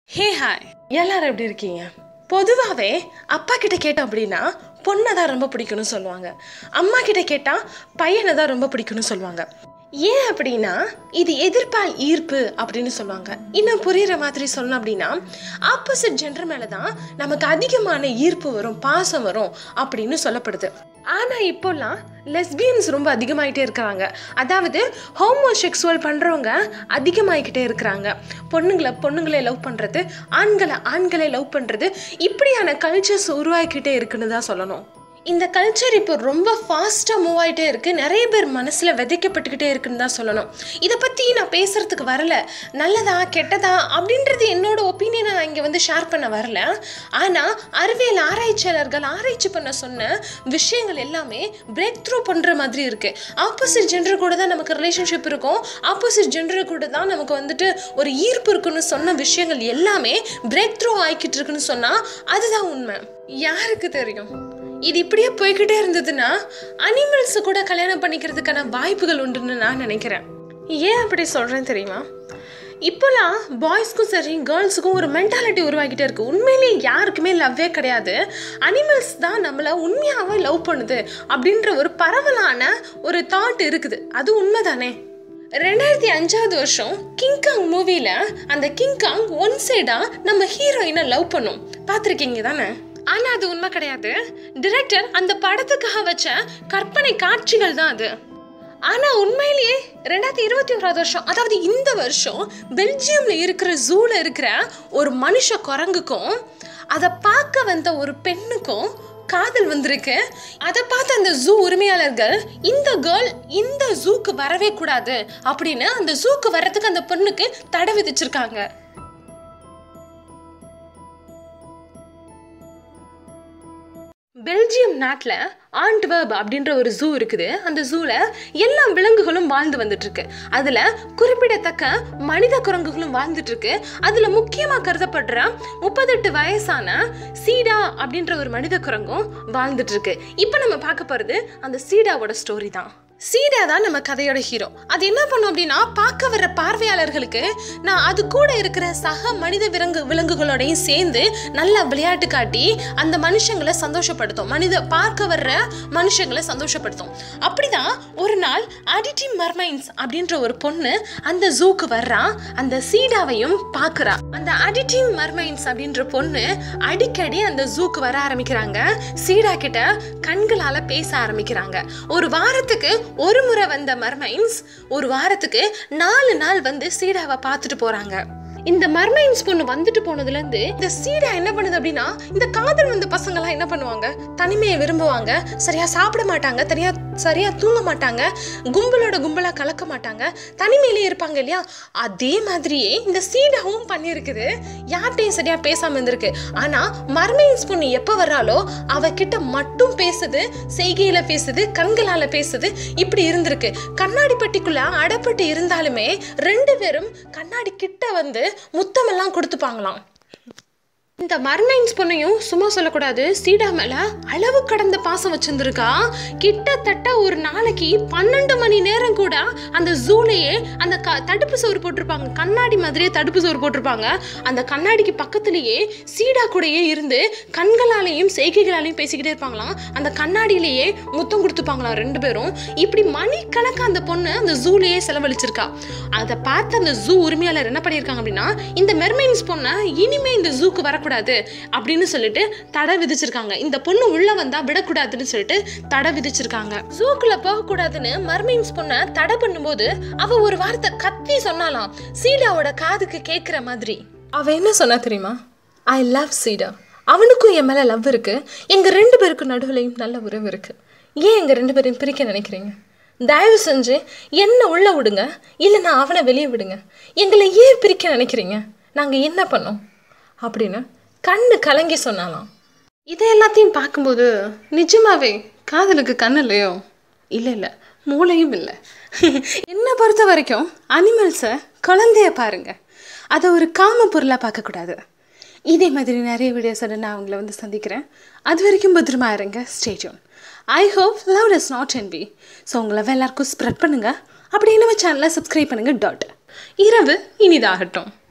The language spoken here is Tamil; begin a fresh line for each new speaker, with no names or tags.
ஹே ஹாய் எல்லாரும் எப்படி இருக்கீங்க பொதுவாகவே அப்பா கிட்ட கேட்டோம் அப்படின்னா பொண்ணை தான் ரொம்ப பிடிக்கும்னு சொல்லுவாங்க அம்மா கிட்ட கேட்டால் பையனை தான் ரொம்ப பிடிக்கும்னு சொல்லுவாங்க ஏன் அப்படின்னா இது எதிர்ப்பால் ஈர்ப்பு அப்படின்னு சொல்லுவாங்க இன்னும் புரியுற மாதிரி சொல்லணும் அப்படின்னா ஆப்போசிட் ஜெண்டர் மேலே தான் நமக்கு அதிகமான ஈர்ப்பு வரும் பாசம் வரும் அப்படின்னு சொல்லப்படுது ஆனால் இப்போல்லாம் லெஸ்பியன்ஸ் ரொம்ப அதிகமாயிட்டே இருக்கிறாங்க அதாவது ஹோமோசெக்சுவல் பண்ணுறவங்க அதிகமாகிக்கிட்டே இருக்கிறாங்க பொண்ணுங்களை பொண்ணுங்களே லவ் பண்ணுறது ஆண்களை ஆண்களை லவ் பண்ணுறது இப்படியான கல்ச்சர்ஸ் உருவாக்கிட்டே இருக்குன்னு தான் சொல்லணும் இந்த கல்ச்சர் இப்போ ரொம்ப ஃபாஸ்ட்டாக மூவ் ஆகிட்டே இருக்குது நிறைய பேர் மனசில் விதைக்கப்பட்டுக்கிட்டே இருக்குன்னு தான் சொல்லணும் இதை பற்றி நான் பேசுகிறதுக்கு வரல நல்லதா கெட்டதா அப்படின்றது என்னோட ஒப்பீனியனை நான் இங்கே வந்து ஷேர் பண்ண வரல ஆனால் அறிவியல் ஆராய்ச்சியாளர்கள் ஆராய்ச்சி பண்ண சொன்ன விஷயங்கள் எல்லாமே பிரேக் த்ரூ பண்ணுற மாதிரி இருக்குது ஆப்போசிட் ஜெண்டர் கூட தான் நமக்கு ரிலேஷன்ஷிப் இருக்கும் ஆப்போசிட் ஜெண்டர் கூட தான் நமக்கு வந்துட்டு ஒரு ஈர்ப்பு இருக்குன்னு சொன்ன விஷயங்கள் எல்லாமே பிரேக் த்ரூ ஆகிக்கிட்டு இருக்குன்னு சொன்னால் அதுதான் உண்மை யாருக்கு தெரியும் இது இப்படியே போய்கிட்டே இருந்ததுன்னா அனிமல்ஸ் கூட கல்யாணம் பண்ணிக்கிறதுக்கான வாய்ப்புகள் உண்டுன்னு நான் நினைக்கிறேன் ஏன் அப்படி சொல்கிறேன் தெரியுமா இப்போலாம் பாய்ஸ்க்கும் சரி கேர்ள்ஸுக்கும் ஒரு மென்டாலிட்டி உருவாகிட்டே இருக்குது உண்மையிலேயே யாருக்குமே லவ்வே கிடையாது அனிமல்ஸ் தான் நம்மளை உண்மையாகவே லவ் பண்ணுது அப்படின்ற ஒரு பரவலான ஒரு தாட் இருக்குது அது உண்மைதானே ரெண்டாயிரத்தி அஞ்சாவது வருஷம் கிங்காங் மூவியில் அந்த கிங்காங் ஒன் சைடாக நம்ம ஹீரோயினை லவ் பண்ணும் பார்த்துருக்கீங்க தானே ஆனால் அது உண்மை கிடையாது டிரெக்டர் அந்த படத்துக்காக வச்ச கற்பனை காட்சிகள் தான் அது ஆனால் உண்மையிலேயே ரெண்டாயிரத்தி இருபத்தி ஓராவது வருஷம் அதாவது இந்த வருஷம் பெல்ஜியமில் இருக்கிற ஜூவில் இருக்கிற ஒரு மனுஷ குரங்குக்கும் அதை பார்க்க வந்த ஒரு பெண்ணுக்கும் காதல் வந்திருக்கு அதை பார்த்த அந்த ஜூ உரிமையாளர்கள் இந்த கேர்ள் இந்த ஜூக்கு வரவே கூடாது அப்படின்னு அந்த ஜூக்கு வர்றதுக்கு அந்த பொண்ணுக்கு தடை விதிச்சிருக்காங்க பெல்ஜியம் நாட்டில் ஆண்ட்வர்ப் அப்படின்ற ஒரு ஜூ இருக்குது அந்த ஜூவில் எல்லா விலங்குகளும் வாழ்ந்து வந்துட்டு இருக்கு அதில் குறிப்பிடத்தக்க மனித குரங்குகளும் வாழ்ந்துட்டு இருக்கு அதில் முக்கியமாக கருதப்படுற முப்பத்தெட்டு வயசான சீடா அப்படின்ற ஒரு மனித குரங்கும் வாழ்ந்துட்டு இருக்கு இப்போ நம்ம பார்க்க போகிறது அந்த சீடாவோட ஸ்டோரி தான் சீடா தான் நம்ம கதையோட ஹீரோ அது என்ன பண்ணும் அப்படின்னா பார்க்க வர்ற பார்வையாளர்களுக்கு நான் அது கூட இருக்கிற சக மனித விலங்கு விலங்குகளோடையும் சேர்ந்து நல்லா விளையாட்டு காட்டி அந்த மனுஷங்களை சந்தோஷப்படுத்தும் மனித பார்க்க வர்ற மனுஷங்களை சந்தோஷப்படுத்தும் அப்படிதான் ஒரு நாள் அடிட்டி மர்மைன்ஸ் அப்படின்ற ஒரு பொண்ணு அந்த ஜூக்கு வர்றா அந்த சீடாவையும் பார்க்குறா அந்த அடிட்டி மர்மைன்ஸ் அப்படின்ற பொண்ணு அடிக்கடி அந்த ஜூக்கு வர ஆரம்பிக்கிறாங்க சீடா கிட்ட கண்களால பேச ஆரம்பிக்கிறாங்க ஒரு வாரத்துக்கு ஒரு முறை வந்த மர்மைன்ஸ் ஒரு வாரத்துக்கு நாலு நாள் வந்து சீடாவை பார்த்துட்டு போறாங்க இந்த மர்மைன்ஸ் பொண்ணு வந்துட்டு போனதுலேருந்து இந்த சீடா என்ன பண்ணுது அப்படின்னா இந்த காதல் வந்த பசங்களாம் என்ன பண்ணுவாங்க தனிமையை விரும்புவாங்க சரியா சாப்பிட மாட்டாங்க தனியா சரியா தூங்க மாட்டாங்க கும்பலோட கும்பலா கலக்க மாட்டாங்க தனிமையிலே இருப்பாங்க இல்லையா அதே மாதிரியே இந்த சீடாவும் பண்ணியிருக்குது யார்கிட்டையும் சரியா பேசாம இருந்திருக்கு ஆனா மர்மைன்ஸ் பொண்ணு எப்போ வர்றாலோ அவகிட்ட மட்டும் பேசுது செய்கையில பேசுது கண்களால பேசுது இப்படி இருந்திருக்கு கண்ணாடி பெட்டிக்குள்ள அடப்பட்டு இருந்தாலுமே ரெண்டு பேரும் கண்ணாடி கிட்ட வந்து முத்தமெல்லாம் கொடுத்துப்பாங்களாம் இந்த மர்மைன்ஸ் பொண்ணையும் சும்மா சொல்லக்கூடாது சீடா மேல அளவு கடந்த பாசம் வச்சிருந்திருக்கா கிட்டத்தட்ட ஒரு நாளைக்கு பன்னெண்டு மணி நேரம் கூட அந்த ஜூலையே அந்த க தடுப்பு சோறு போட்டிருப்பாங்க கண்ணாடி மாதிரியே தடுப்பு சோறு போட்டிருப்பாங்க அந்த கண்ணாடிக்கு பக்கத்துலேயே சீடா கூடயே இருந்து கண்களாலேயும் செய்கைகளாலையும் பேசிக்கிட்டே இருப்பாங்களாம் அந்த கண்ணாடியிலேயே முத்தம் கொடுத்துப்பாங்களாம் ரெண்டு பேரும் இப்படி மணிக்கணக்காக அந்த பொண்ணு அந்த ஜூலையே செலவழிச்சிருக்கா அதை பார்த்து அந்த ஜூ உரிமையாளர் என்ன பண்ணியிருக்காங்க அப்படின்னா இந்த மெர்மைன்ஸ் பொண்ணை இனிமே இந்த ஜூக்கு வரக்கூடாது அப்படின்னு சொல்லிட்டு தடை விதிச்சிருக்காங்க இந்த பொண்ணு உள்ள வந்தா விடக்கூடாதுன்னு சொல்லிட்டு தடை விதிச்சிருக்காங்க ஜூக்குள்ள போகக்கூடாதுன்னு மர்மைன்ஸ் பொண்ணை தடை பண்ணும்போது அவ ஒரு வார்த்தை கத்தி சொன்னாலாம் சீடாவோட காதுக்கு கேட்குற மாதிரி அவ என்ன சொன்னா தெரியுமா ஐ லவ் சீடா அவனுக்கும் என் மேல லவ் இருக்கு எங்க ரெண்டு பேருக்கும் நடுவுலையும் நல்ல உறவு இருக்கு ஏன் எங்க ரெண்டு பேரையும் பிரிக்க நினைக்கிறீங்க தயவு செஞ்சு என்ன உள்ள விடுங்க இல்லைன்னா அவனை வெளியே விடுங்க எங்களை ஏன் பிரிக்க நினைக்கிறீங்க நாங்கள் என்ன பண்ணோம் அப்படின்னு கண்ணு கலங்கி சொன்னாலாம் இதை எல்லாத்தையும் பார்க்கும்போது நிஜமாவே காதலுக்கு கண் இல்லையோ இல்லை இல்லை மூளையும் இல்லை என்னை பொறுத்த வரைக்கும் அனிமல்ஸை குழந்தைய பாருங்க அதை ஒரு காம பொருளாக பார்க்கக்கூடாது இதே மாதிரி நிறைய வீடியோஸோட நான் உங்களை வந்து சந்திக்கிறேன் அது வரைக்கும் பத்திரமா இருங்க stay tuned I hope love is not என் பி ஸோ உங்களை எல்லாருக்கும் ஸ்ப்ரெட் பண்ணுங்கள் அப்படி நம்ம சேனலை சப்ஸ்கிரைப் பண்ணுங்கள் டாட் இரவு இனிதாகட்டும்